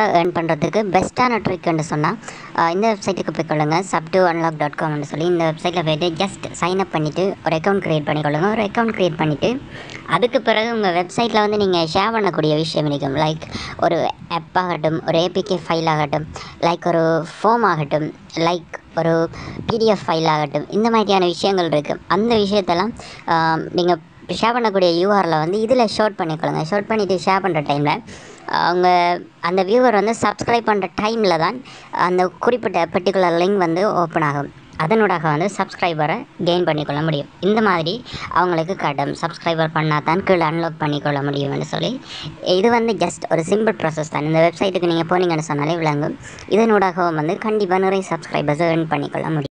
earn பண்ணுறதுக்கு பெஸ்ட்டான ட்ரிக்னு சொன்னால் இந்த வெப்சைட்டுக்கு போய்க்கொள்ளுங்க சப் டு அன்லாக் டாட் காம்னு சொல்லி இந்த வெப்சைட்டில் போய்ட்டு ஜஸ்ட் சைன் அப் பண்ணிவிட்டு ஒரு அக்கௌண்ட் க்ரியேட் பண்ணிக்கொள்ளுங்க ஒரு அக்கௌண்ட் க்ரியேட் பண்ணிவிட்டு அதுக்கு பிறகு உங்கள் வெப்சைட்டில் வந்து நீங்கள் ஷேர் பண்ணக்கூடிய விஷயம் இருக்கும் லைக் ஒரு ஆப் ஆகட்டும் ஒரு ஏபிகே ஃபைல் ஆகட்டும் லைக் ஒரு ஃபோம் ஆகட்டும் லைக் ஒரு பிடிஎஃப் ஃபைல் ஆகட்டும் இந்த மாதிரியான விஷயங்கள் இருக்குது அந்த விஷயத்தெல்லாம் நீங்கள் ஷேர் பண்ணக்கூடிய யூஆரில் வந்து இதில் ஷார்ட் பண்ணிக்கொள்ளுங்க ஷார்ட் பண்ணிவிட்டு ஷேர் பண்ணுற டைமில் அவங்க அந்த வியூவர் வந்து சப்ஸ்கிரைப் பண்ணுற டைமில் தான் அந்த குறிப்பிட்ட பர்டிகுலர் லிங்க் வந்து ஓப்பன் ஆகும் அதனூடாக வந்து சப்ஸ்கிரைபரை கெயின் பண்ணிக்கொள்ள முடியும் இந்த மாதிரி அவங்களுக்கு கடும் சப்ஸ்கிரைபர் பண்ணால் தான் கீழே அன்லாக் பண்ணிக்கொள்ள முடியும்னு சொல்லி இது வந்து ஜஸ்ட் ஒரு சிம்பிள் ப்ராசஸ் தான் இந்த வெப்சைட்டுக்கு நீங்கள் போனீங்கன்னு சொன்னாலே விளங்கும் இதனூடாகவும் வந்து கண்டிப்பாக நிறைய சப்ஸ்கிரைபர்ஸை earn பண்ணிக்கொள்ள முடியும்